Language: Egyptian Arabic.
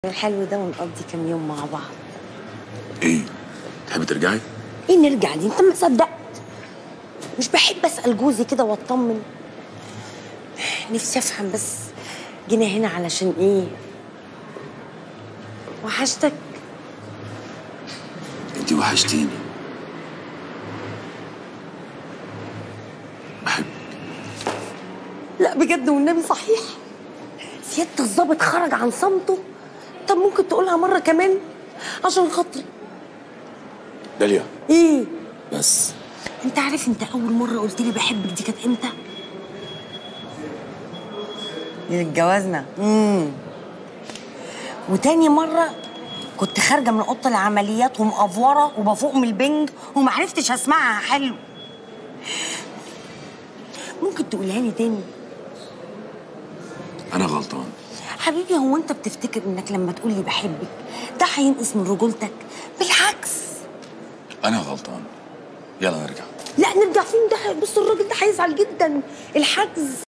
الحلو ده ونقضي كام يوم مع بعض ايه تحبي ترجعي ايه نرجع دي انت ما صدقت مش بحب اسال جوزي كده واطمن نفسي افهم بس جينا هنا علشان ايه وحشتك انت وحشتيني بحبك لا بجد والنبي صحيح سيادة الظابط خرج عن صمته طب ممكن تقولها مرة كمان عشان خاطري داليا ايه بس انت عارف انت اول مرة قلت لي بحبك دي كانت امتى اتجوزنا امم وتاني مرة كنت خارجة من أوضة العمليات ومقفورة وبفوق من البنج ومعرفتش أسمعها حلو ممكن تقولها لي تاني انا غلطان حبيبي هو انت بتفتكر انك لما تقول لي بحبك ده هينقص من رجولتك بالعكس انا غلطان يلا نرجع لا نرجع فين ده بص الراجل ده هيزعل جدا الحجز